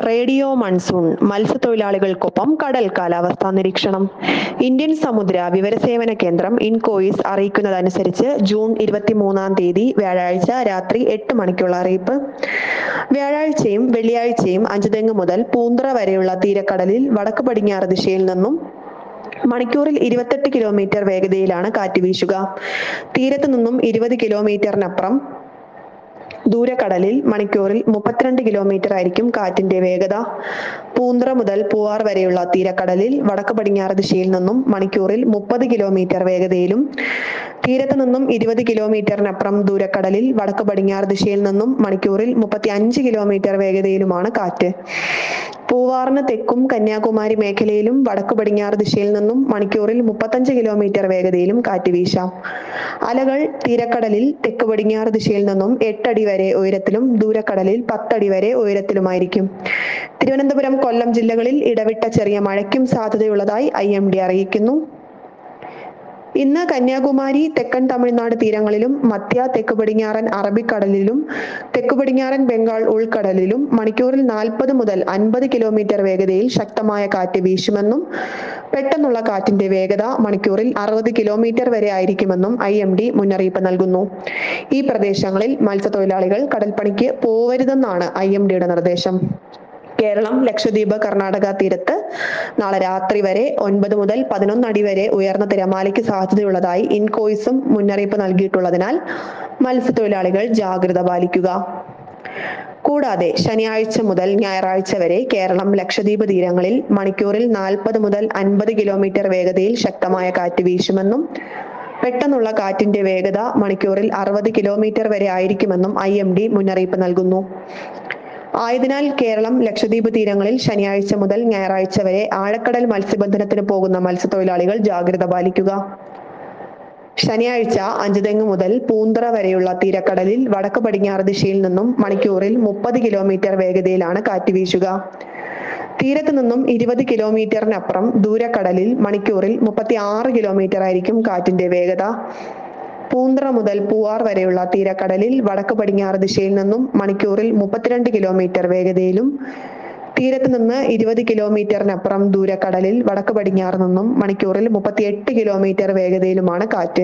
radio monsoon മത്സ്യത്തൊഴിലാളികൾക്കൊപ്പം കടൽ കാലാവസ്ഥാ നിരീക്ഷണം ഇന്ത്യൻ സമുദ്ര വിവരസേവന കേന്ദ്രം ഇൻകോയിസ് അറിയിക്കുന്നതനുസരിച്ച് ജൂൺ ഇരുപത്തിമൂന്നാം തീയതി വ്യാഴാഴ്ച രാത്രി എട്ട് മണിക്കുള്ള അറിയിപ്പ് വ്യാഴാഴ്ചയും വെള്ളിയാഴ്ചയും അഞ്ചുതെങ്ങ് മുതൽ പൂന്തറ വരെയുള്ള തീരക്കടലിൽ വടക്ക് പടിഞ്ഞാറ് ദിശയിൽ നിന്നും മണിക്കൂറിൽ ഇരുപത്തെട്ട് കിലോമീറ്റർ വേഗതയിലാണ് കാറ്റ് വീശുക തീരത്ത് നിന്നും ഇരുപത് കിലോമീറ്ററിനപ്പുറം ദൂരക്കടലിൽ മണിക്കൂറിൽ മുപ്പത്തിരണ്ട് കിലോമീറ്റർ ആയിരിക്കും കാറ്റിന്റെ വേഗത പൂന്തറ മുതൽ പൂവാർ വരെയുള്ള തീരക്കടലിൽ വടക്ക് പടിഞ്ഞാറ് ദിശയിൽ നിന്നും മണിക്കൂറിൽ മുപ്പത് കിലോമീറ്റർ വേഗതയിലും തീരത്ത് നിന്നും ഇരുപത് കിലോമീറ്ററിനപ്പുറം ദൂരക്കടലിൽ വടക്ക് പടിഞ്ഞാറ് ദിശയിൽ നിന്നും മണിക്കൂറിൽ മുപ്പത്തി അഞ്ച് കിലോമീറ്റർ വേഗതയിലുമാണ് കാറ്റ് പൂവാറിന് തെക്കും കന്യാകുമാരി മേഖലയിലും വടക്ക് പടിഞ്ഞാറ് ദിശയിൽ നിന്നും മണിക്കൂറിൽ മുപ്പത്തഞ്ച് കിലോമീറ്റർ വേഗതയിലും കാറ്റ് വീശാം അലകൾ തീരക്കടലിൽ തെക്ക് പടിഞ്ഞാറ് ദിശയിൽ നിന്നും എട്ടടി വരെ ഉയരത്തിലും ദൂരക്കടലിൽ പത്തടി വരെ ഉയരത്തിലുമായിരിക്കും തിരുവനന്തപുരം കൊല്ലം ജില്ലകളിൽ ഇടവിട്ട ചെറിയ മഴയ്ക്കും സാധ്യതയുള്ളതായി ഐ എം ഡി അറിയിക്കുന്നു ഇന്ന് കന്യാകുമാരി തെക്കൻ തമിഴ്നാട് തീരങ്ങളിലും മധ്യ തെക്ക് പടിഞ്ഞാറൻ അറബിക്കടലിലും തെക്ക് പടിഞ്ഞാറൻ ബംഗാൾ ഉൾക്കടലിലും മണിക്കൂറിൽ നാൽപ്പത് മുതൽ അൻപത് കിലോമീറ്റർ വേഗതയിൽ ശക്തമായ കാറ്റ് വീശുമെന്നും പെട്ടെന്നുള്ള കാറ്റിന്റെ വേഗത മണിക്കൂറിൽ അറുപത് കിലോമീറ്റർ വരെ ആയിരിക്കുമെന്നും ഐ എം ഡി മുന്നറിയിപ്പ് നൽകുന്നു ഈ പ്രദേശങ്ങളിൽ മത്സ്യത്തൊഴിലാളികൾ കടൽപ്പണിക്ക് പോവരുതെന്നാണ് ഐ എം ഡിയുടെ നിർദ്ദേശം കേരളം ലക്ഷദ്വീപ് കർണാടക തീരത്ത് നാളെ രാത്രി വരെ ഒൻപത് മുതൽ പതിനൊന്ന് അടി വരെ ഉയർന്ന തിരമാലയ്ക്ക് സാധ്യതയുള്ളതായി ഇൻകോയിസും മുന്നറിയിപ്പ് നൽകിയിട്ടുള്ളതിനാൽ മത്സ്യത്തൊഴിലാളികൾ ജാഗ്രത പാലിക്കുക കൂടാതെ ശനിയാഴ്ച മുതൽ ഞായറാഴ്ച വരെ കേരളം ലക്ഷദ്വീപ് തീരങ്ങളിൽ മണിക്കൂറിൽ നാൽപ്പത് മുതൽ അൻപത് കിലോമീറ്റർ വേഗതയിൽ ശക്തമായ കാറ്റ് വീശുമെന്നും പെട്ടെന്നുള്ള കാറ്റിന്റെ വേഗത മണിക്കൂറിൽ അറുപത് കിലോമീറ്റർ വരെ ആയിരിക്കുമെന്നും ഐ എം ഡി മുന്നറിയിപ്പ് നൽകുന്നു ആയതിനാൽ കേരളം ലക്ഷദ്വീപ് തീരങ്ങളിൽ ശനിയാഴ്ച മുതൽ ഞായറാഴ്ച വരെ ആഴക്കടൽ മത്സ്യബന്ധനത്തിന് പോകുന്ന മത്സ്യത്തൊഴിലാളികൾ ജാഗ്രത പാലിക്കുക ശനിയാഴ്ച അഞ്ചുതെങ്ങ് മുതൽ പൂന്തറ വരെയുള്ള തീരക്കടലിൽ വടക്ക് പടിഞ്ഞാറ് ദിശയിൽ നിന്നും മണിക്കൂറിൽ മുപ്പത് കിലോമീറ്റർ വേഗതയിലാണ് കാറ്റ് വീശുക തീരത്ത് നിന്നും ഇരുപത് കിലോമീറ്ററിനപ്പുറം ദൂരക്കടലിൽ മണിക്കൂറിൽ മുപ്പത്തി ആറ് കിലോമീറ്റർ ആയിരിക്കും കാറ്റിന്റെ വേഗത പൂന്തറ മുതൽ പൂവാർ വരെയുള്ള തീരക്കടലിൽ വടക്ക് പടിഞ്ഞാറ് ദിശയിൽ നിന്നും മണിക്കൂറിൽ മുപ്പത്തിരണ്ട് കിലോമീറ്റർ വേഗതയിലും തീരത്ത് നിന്ന് ഇരുപത് കിലോമീറ്ററിനപ്പുറം ദൂരക്കടലിൽ വടക്ക് പടിഞ്ഞാറ് നിന്നും മണിക്കൂറിൽ മുപ്പത്തിയെട്ട് കിലോമീറ്റർ വേഗതയിലുമാണ് കാറ്റ്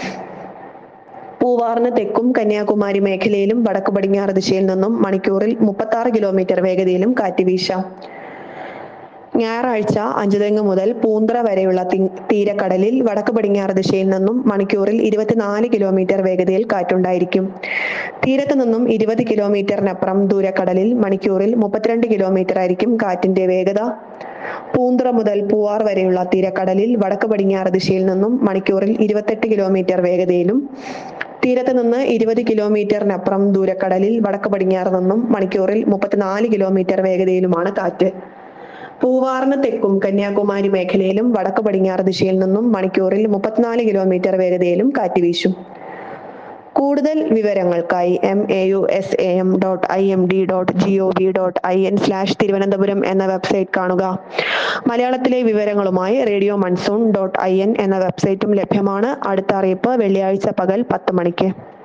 പൂവാറിന് തെക്കും കന്യാകുമാരി മേഖലയിലും വടക്ക് പടിഞ്ഞാറ് ദിശയിൽ നിന്നും മണിക്കൂറിൽ മുപ്പത്തി ആറ് കിലോമീറ്റർ വേഗതയിലും കാറ്റ് വീശാം ഞായറാഴ്ച അഞ്ചുതെങ്ങ് മുതൽ പൂന്തറ വരെയുള്ള തി- തീരക്കടലിൽ വടക്ക് പടിഞ്ഞാറ് ദിശയിൽ നിന്നും മണിക്കൂറിൽ ഇരുപത്തിനാല് കിലോമീറ്റർ വേഗതയിൽ കാറ്റുണ്ടായിരിക്കും തീരത്ത് നിന്നും ഇരുപത് കിലോമീറ്ററിനപ്പുറം ദൂരക്കടലിൽ മണിക്കൂറിൽ മുപ്പത്തിരണ്ട് കിലോമീറ്റർ ആയിരിക്കും കാറ്റിന്റെ വേഗത പൂന്തറ മുതൽ പൂവാർ വരെയുള്ള തീരക്കടലിൽ വടക്ക് പടിഞ്ഞാറ് ദിശയിൽ നിന്നും മണിക്കൂറിൽ ഇരുപത്തെട്ട് കിലോമീറ്റർ വേഗതയിലും തീരത്ത് നിന്ന് ഇരുപത് കിലോമീറ്ററിനപ്പുറം ദൂരക്കടലിൽ വടക്ക് പടിഞ്ഞാറ് നിന്നും മണിക്കൂറിൽ മുപ്പത്തിനാല് കിലോമീറ്റർ വേഗതയിലുമാണ് കാറ്റ് പൂവാറിന് തെക്കും കന്യാകുമാരി മേഖലയിലും വടക്ക് പടിഞ്ഞാറ് ദിശയിൽ നിന്നും മണിക്കൂറിൽ മുപ്പത്തിനാല് കിലോമീറ്റർ വേഗതയിലും കാറ്റ് വീശും കൂടുതൽ വിവരങ്ങൾക്കായി M A U S A M dot I M D dot G O V dot I N slash Thiruvananthapuram എന്ന വെബ്സൈറ്റ് കാണുക മലയാളത്തിലെ വിവരങ്ങളുമായി radio monsoon dot I N എന്ന വെബ്സൈറ്റും ലഭ്യമാണ് അടുത്ത അറിയിപ്പ് വെള്ളിയാഴ്ച പകൽ പത്ത് മണിക്ക്